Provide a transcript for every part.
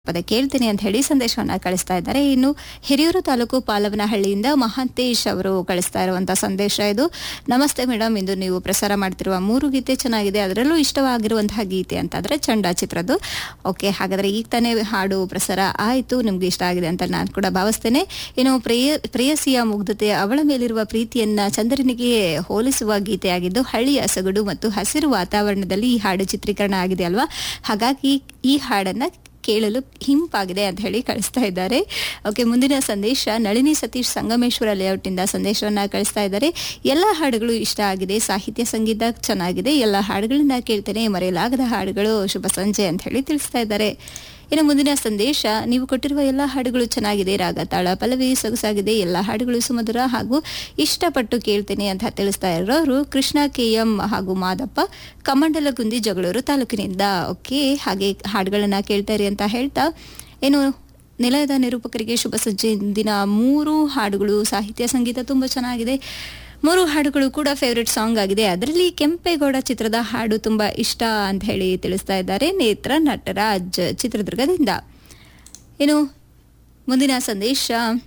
ಪದ ಕೇಳ್ತೀನಿ ಅಂತ ಹೇಳಿ ಸಂದೇಶವನ್ನ ಕಳಿಸ್ತಾ ಇದ್ದಾರೆ ಇನ್ನು ಹಿರಿಯೂರು ತಾಲೂಕು ಪಾಲವನಹಳ್ಳಿಯಿಂದ ಮಹಾಂತೇಶ್ ಅವರು ಕಳಿಸ್ತಾ ಇರುವಂತಹ ಸಂದೇಶ ಇದು ನಮಸ್ತೆ ಮೇಡಮ್ ಇಂದು ನೀವು ಪ್ರಸಾರ ಮಾಡ್ತಿರುವ ಮೂರು ಗೀತೆ ಚೆನ್ನಾಗಿದೆ ಅದರಲ್ಲೂ ಇಷ್ಟವಾಗಿರುವಂತಹ ಗೀತೆ ಅಂತಂದ್ರೆ ಚಂಡ ಚಿತ್ರದ್ದು ಓಕೆ ಹಾಗಾದ್ರೆ ಈಗ ತಾನೇ ಹಾಡು ಪ್ರಸಾರ ಆಯಿತು ನಿಮ್ಗೆ ಇಷ್ಟ ಆಗಿದೆ ಅಂತ ನಾನು ಕೂಡ ಭಾವಿಸ್ತೇನೆ ಇನ್ನು ಪ್ರೇಯ ಪ್ರೇಯಸಿಯ ಮುಗ್ಧತೆ ಅವಳ ಮೇಲಿರುವ ಪ್ರೀತಿಯನ್ನ ಚಂದ್ರನಿಗೆ ಹೋಲಿಸುವ ಗೀತೆಯಾಗಿದ್ದು ಹಳ್ಳಿಯ ಸೊಗಡು ಮತ್ತು ಹಸಿರು ವಾತಾವರಣದಲ್ಲಿ ಈ ಹಾಡು ಚಿತ್ರೀಕರಣ ಆಗಿದೆ ಅಲ್ವಾ ಹಾಗಾಗಿ ಈ ಹಾಡನ್ನ ಕೇಳಲು ಹಿಂಪಾಗಿದೆ ಅಂತ ಹೇಳಿ ಕಳಿಸ್ತಾ ಇದ್ದಾರೆ ಓಕೆ ಮುಂದಿನ ಸಂದೇಶ ನಳಿನಿ ಸತೀಶ್ ಸಂಗಮೇಶ್ವರ ಲೇಔಟ್ನಿಂದ ಸಂದೇಶವನ್ನ ಕಳಿಸ್ತಾ ಇದ್ದಾರೆ ಎಲ್ಲ ಹಾಡುಗಳು ಇಷ್ಟ ಆಗಿದೆ ಸಾಹಿತ್ಯ ಸಂಗೀತ ಚೆನ್ನಾಗಿದೆ ಎಲ್ಲ ಹಾಡುಗಳನ್ನ ಕೇಳ್ತೇನೆ ಮರೆಯಲಾಗದ ಹಾಡುಗಳು ಶುಭ ಸಂಜೆ ಅಂತ ಹೇಳಿ ತಿಳಿಸ್ತಾ ಇದ್ದಾರೆ ಇನ್ನು ಮುಂದಿನ ಸಂದೇಶ ನೀವು ಕೊಟ್ಟಿರುವ ಎಲ್ಲ ಹಾಡುಗಳು ಚೆನ್ನಾಗಿದೆ ರಾಗ ತಾಳ ಪಲ್ಲವಿ ಸೊಗಸಾಗಿದೆ ಎಲ್ಲ ಹಾಡುಗಳು ಸುಮಧುರ ಹಾಗೂ ಇಷ್ಟಪಟ್ಟು ಕೇಳ್ತೇನೆ ಅಂತ ತಿಳಿಸ್ತಾ ಇರೋರು ಕೃಷ್ಣ ಕೆಎಂ ಹಾಗೂ ಮಾದಪ್ಪ ಕಮಂಡಲಗುಂದಿ ಜಗಳೂರು ತಾಲೂಕಿನಿಂದ ಓಕೆ ಹಾಗೆ ಹಾಡುಗಳನ್ನ ಕೇಳ್ತಾರೆ ಅಂತ ಹೇಳ್ತಾ ಏನು ನಿಲಯದ ನಿರೂಪಕರಿಗೆ ಶುಭ ಸಂಜೆ ದಿನ ಮೂರು ಹಾಡುಗಳು ಸಾಹಿತ್ಯ ಸಂಗೀತ ತುಂಬಾ ಚೆನ್ನಾಗಿದೆ ಮೂರು ಹಾಡುಗಳು ಕೂಡ ಫೇವ್ರೆಟ್ ಸಾಂಗ್ ಆಗಿದೆ ಅದರಲ್ಲಿ ಕೆಂಪೇಗೌಡ ಚಿತ್ರದ ಹಾಡು ತುಂಬಾ ಇಷ್ಟ ಅಂತ ಹೇಳಿ ತಿಳಿಸ್ತಾ ಇದ್ದಾರೆ ನೇತ್ರ ನಟರಾಜ್ ಚಿತ್ರದುರ್ಗದಿಂದ ಇನ್ನು ಮುಂದಿನ ಸಂದೇಶ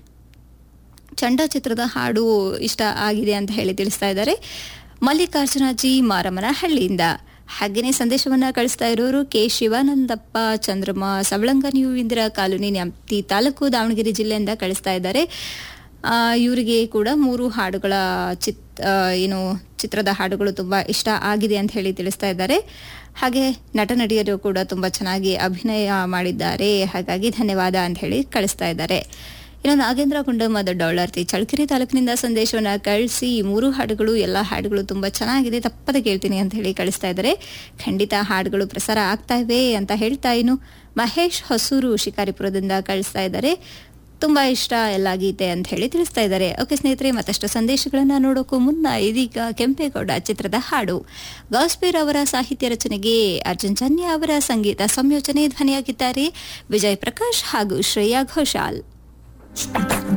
ಚಂಡ ಚಿತ್ರದ ಹಾಡು ಇಷ್ಟ ಆಗಿದೆ ಅಂತ ಹೇಳಿ ತಿಳಿಸ್ತಾ ಇದ್ದಾರೆ ಮಲ್ಲಿಕಾರ್ಜುನ ಜಿ ಮಾರಮ್ಮನ ಹಳ್ಳಿಯಿಂದ ಹಾಗೇನೆ ಸಂದೇಶವನ್ನ ಕಳಿಸ್ತಾ ಇರೋರು K Shivanandappa Chandrama Savalanga new Indira colony ನ್ಯಾಪ್ತಿ ತಾಲೂಕು ದಾವಣಗೆರೆ ಜಿಲ್ಲೆಯಿಂದ ಕಳಿಸ್ತಾ ಇದ್ದಾರೆ ಆ, ಇವರಿಗೆ ಕೂಡ ಮೂರು ಹಾಡುಗಳ ಚಿತ್ ಆ, ಏನು ಚಿತ್ರದ ಹಾಡುಗಳು ತುಂಬಾ ಇಷ್ಟ ಆಗಿದೆ ಅಂತ ಹೇಳಿ ತಿಳಿಸ್ತಾ ಇದ್ದಾರೆ ಹಾಗೆ ನಟ ನಟಿಯರು ಕೂಡ ತುಂಬಾ ಚೆನ್ನಾಗಿ ಅಭಿನಯ ಮಾಡಿದ್ದಾರೆ ಹಾಗಾಗಿ ಧನ್ಯವಾದ ಅಂತ ಹೇಳಿ ಕಳಿಸ್ತಾ ಇದ್ದಾರೆ ಇನ್ನು ನಾಗೇಂದ್ರ ಗುಂಡಮ್ಮದ ಡಾಳರ್ತಿ ಚಳ್ಳಕೆರೆ ತಾಲೂಕಿನಿಂದ ಸಂದೇಶವನ್ನ ಕಳಿಸಿ ಈ ಮೂರು ಹಾಡುಗಳು ಎಲ್ಲ ಹಾಡುಗಳು ತುಂಬಾ ಚೆನ್ನಾಗಿದೆ ತಪ್ಪದೆ ಕೇಳ್ತೀನಿ ಅಂತ ಹೇಳಿ ಕಳಿಸ್ತಾ ಇದ್ದಾರೆ ಖಂಡಿತ ಹಾಡುಗಳು ಪ್ರಸಾರ ಆಗ್ತಾ ಇವೆ ಅಂತ ಹೇಳ್ತಾ ಇನ್ನು ಮಹೇಶ್ ಹೊಸೂರು ಶಿಕಾರಿಪುರದಿಂದ ಕಳಿಸ್ತಾ ಇದ್ದಾರೆ ತುಂಬಾ ಇಷ್ಟ ಎಲ್ಲ ಗೀತೆ ಅಂತ ಹೇಳಿ ತಿಳಿಸ್ತಾ ಇದ್ದಾರೆ ಓಕೆ ಸ್ನೇಹಿತರೆ ಮತ್ತಷ್ಟು ಸಂದೇಶಗಳನ್ನ ನೋಡೋಕ್ಕೂ ಮುನ್ನ ಇದೀಗ ಕೆಂಪೇಗೌಡ ಚಿತ್ರದ ಹಾಡು ಗಾಸ್ಪೀರ್ ಅವರ ಸಾಹಿತ್ಯ ರಚನೆಗೆ ಅರ್ಜುನ್ ಜನ್ಯ ಅವರ ಸಂಗೀತ ಸಂಯೋಜನೆ ಧ್ವನಿಯಾಗಿದ್ದಾರೆ ವಿಜಯ್ ಪ್ರಕಾಶ್ ಹಾಗೂ ಶ್ರೇಯಾ ಘೋಷಾಲ್